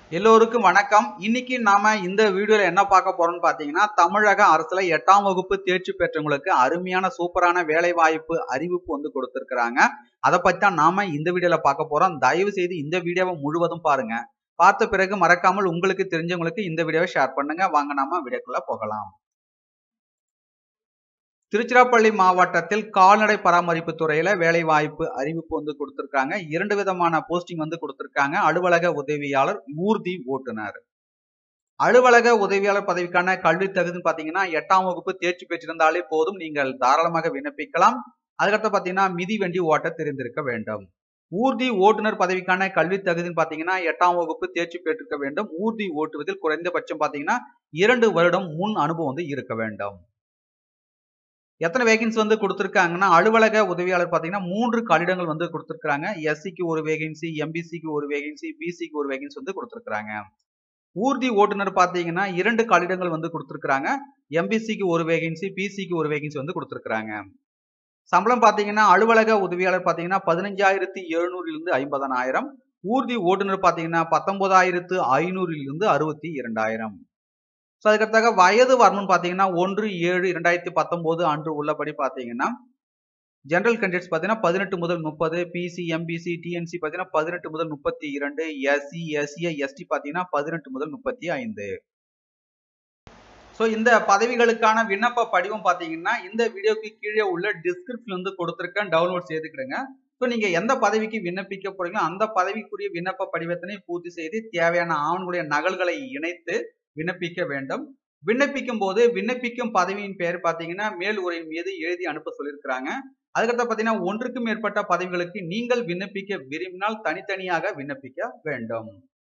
எல்லோருக்கும் வணக்கம் இன்னைக்கு நாம இந்த வீடியோல என்ன பார்க்க போறோம்னு பாத்தீங்கன்னா தமிழக அரசுல எட்டாம் வகுப்பு தேர்ச்சி பெற்றவங்களுக்கு அருமையான சூப்பரான வேலை வாய்ப்பு அறிவிப்பு வந்து கொடுத்திருக்கிறாங்க அதை பத்தி தான் நாம இந்த வீடியோல பார்க்க போறோம் தயவு செய்து இந்த வீடியோவை முழுவதும் பாருங்க பார்த்த பிறகு மறக்காமல் உங்களுக்கு தெரிஞ்சவங்களுக்கு இந்த வீடியோவை ஷேர் பண்ணுங்க வாங்க நாம வீடியோக்குள்ள போகலாம் திருச்சிராப்பள்ளி மாவட்டத்தில் கால்நடை பராமரிப்பு துறையில வேலை வாய்ப்பு அறிவிப்பு வந்து கொடுத்திருக்காங்க இரண்டு விதமான போஸ்டிங் வந்து கொடுத்திருக்காங்க அலுவலக உதவியாளர் ஊர்தி ஓட்டுநர் அலுவலக உதவியாளர் பதவிக்கான கல்வி தகுதின்னு பாத்தீங்கன்னா எட்டாம் வகுப்பு தேர்ச்சி பெற்றிருந்தாலே போதும் நீங்கள் தாராளமாக விண்ணப்பிக்கலாம் அதுக்கடுத்து பாத்தீங்கன்னா மிதிவண்டி ஓட்ட தெரிந்திருக்க வேண்டும் ஊர்தி ஓட்டுநர் பதவிக்கான கல்வி தகுதின்னு பாத்தீங்கன்னா எட்டாம் வகுப்பு தேர்ச்சி பெற்றிருக்க வேண்டும் ஊர்தி ஓட்டுவதில் குறைந்தபட்சம் பாத்தீங்கன்னா இரண்டு வருடம் முன் அனுபவம் வந்து இருக்க வேண்டும் எத்தனை வேகன்சி வந்து கொடுத்துருக்காங்கன்னா அலுவலக உதவியாளர் பார்த்தீங்கன்னா மூன்று கட்டிடங்கள் வந்து கொடுத்துருக்காங்க எஸ்சிக்கு ஒரு வேகன்சி எம்பிசிக்கு ஒரு வேகன்சி பிசிக்கு ஒரு வேகன்சி வந்து கொடுத்துருக்காங்க ஊர்தி ஓட்டுநர் பார்த்தீங்கன்னா இரண்டு கட்டிடங்கள் வந்து கொடுத்துருக்காங்க எம்பிசிக்கு ஒரு வேகன்சி பிசிக்கு ஒரு வேகன்சி வந்து கொடுத்துருக்காங்க சம்பளம் பார்த்தீங்கன்னா அலுவலக உதவியாளர் பார்த்தீங்கன்னா பதினஞ்சாயிரத்தி எழுநூறிலிருந்து ஐம்பதனாயிரம் ஊர்தி ஓட்டுநர் பார்த்தீங்கன்னா பத்தொன்பதாயிரத்து ஐநூறிலிருந்து அறுபத்தி இரண்டாயிரம் ஸோ அதுக்கடுத்தாக வயது வரணும்னு பார்த்தீங்கன்னா ஒன்று ஏழு இரண்டாயிரத்தி பத்தொம்போது அன்று உள்ளபடி பார்த்தீங்கன்னா ஜென்ரல் கேண்டிடேட்ஸ் பார்த்தீங்கன்னா பதினெட்டு முதல் முப்பது பிசி எம்பிசி டிஎன்சி பார்த்தீங்கன்னா பதினெட்டு முதல் முப்பத்தி இரண்டு எஸ்சி எஸ்சிஐ எஸ்டி பார்த்தீங்கன்னா பதினெட்டு முதல் முப்பத்தி ஐந்து ஸோ இந்த பதவிகளுக்கான விண்ணப்ப படிவம் பார்த்தீங்கன்னா இந்த வீடியோக்கு கீழே உள்ள டிஸ்கிரிப்ஷன் வந்து கொடுத்துருக்கேன் டவுன்லோட் செய்துக்கிடுங்க ஸோ நீங்கள் எந்த பதவிக்கு விண்ணப்பிக்க போறீங்களோ அந்த பதவிக்குரிய விண்ணப்ப படிவத்தினை பூர்த்தி செய்து தேவையான ஆவணங்களுடைய நகல்களை இணைத்து விண்ணப்பிக்க வேண்டும் விண்ணப்பிக்கும் போது விண்ணப்பிக்கும் பதவியின் பெயர் பார்த்தீங்கன்னா மேல் உரையின் மீது எழுதி அனுப்ப சொல்லியிருக்கிறாங்க அதுக்கடுத்து பார்த்தீங்கன்னா ஒன்றுக்கும் மேற்பட்ட பதவிகளுக்கு நீங்கள் விண்ணப்பிக்க விரும்பினால் தனித்தனியாக விண்ணப்பிக்க வேண்டும்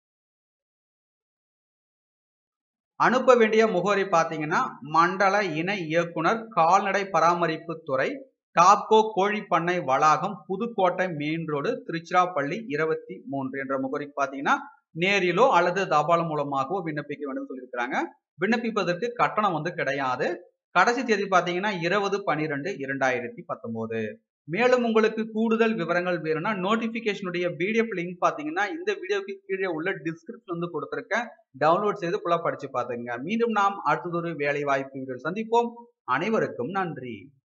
அனுப்ப வேண்டிய முகவரி பார்த்தீங்கன்னா மண்டல இணை இயக்குனர் கால்நடை பராமரிப்பு துறை டாப்கோ கோழிப்பண்ணை வளாகம் புதுக்கோட்டை மெயின் ரோடு திருச்சிராப்பள்ளி இருபத்தி மூன்று என்ற முகவரிக்கு பார்த்தீங்கன்னா நேரிலோ அல்லது தபால் மூலமாகவோ விண்ணப்பிக்க வேண்டும் சொல்லியிருக்கிறாங்க விண்ணப்பிப்பதற்கு கட்டணம் வந்து கிடையாது கடைசி தேதி பார்த்தீங்கன்னா இருபது பனிரெண்டு இரண்டாயிரத்தி பத்தொன்பது மேலும் உங்களுக்கு கூடுதல் விவரங்கள் வேணும்னா நோட்டிபிகேஷனுடைய பிடிஎஃப் லிங்க் பார்த்தீங்கன்னா இந்த வீடியோக்கு கீழே உள்ள டிஸ்கிரிப்ஷன் வந்து கொடுத்துருக்கேன் டவுன்லோட் செய்து ஃபுல்லாக படிச்சு பார்த்துங்க மீண்டும் நாம் அடுத்ததொரு வேலை வாய்ப்பு வீடியோ சந்திப்போம் அனைவருக்கும் நன்றி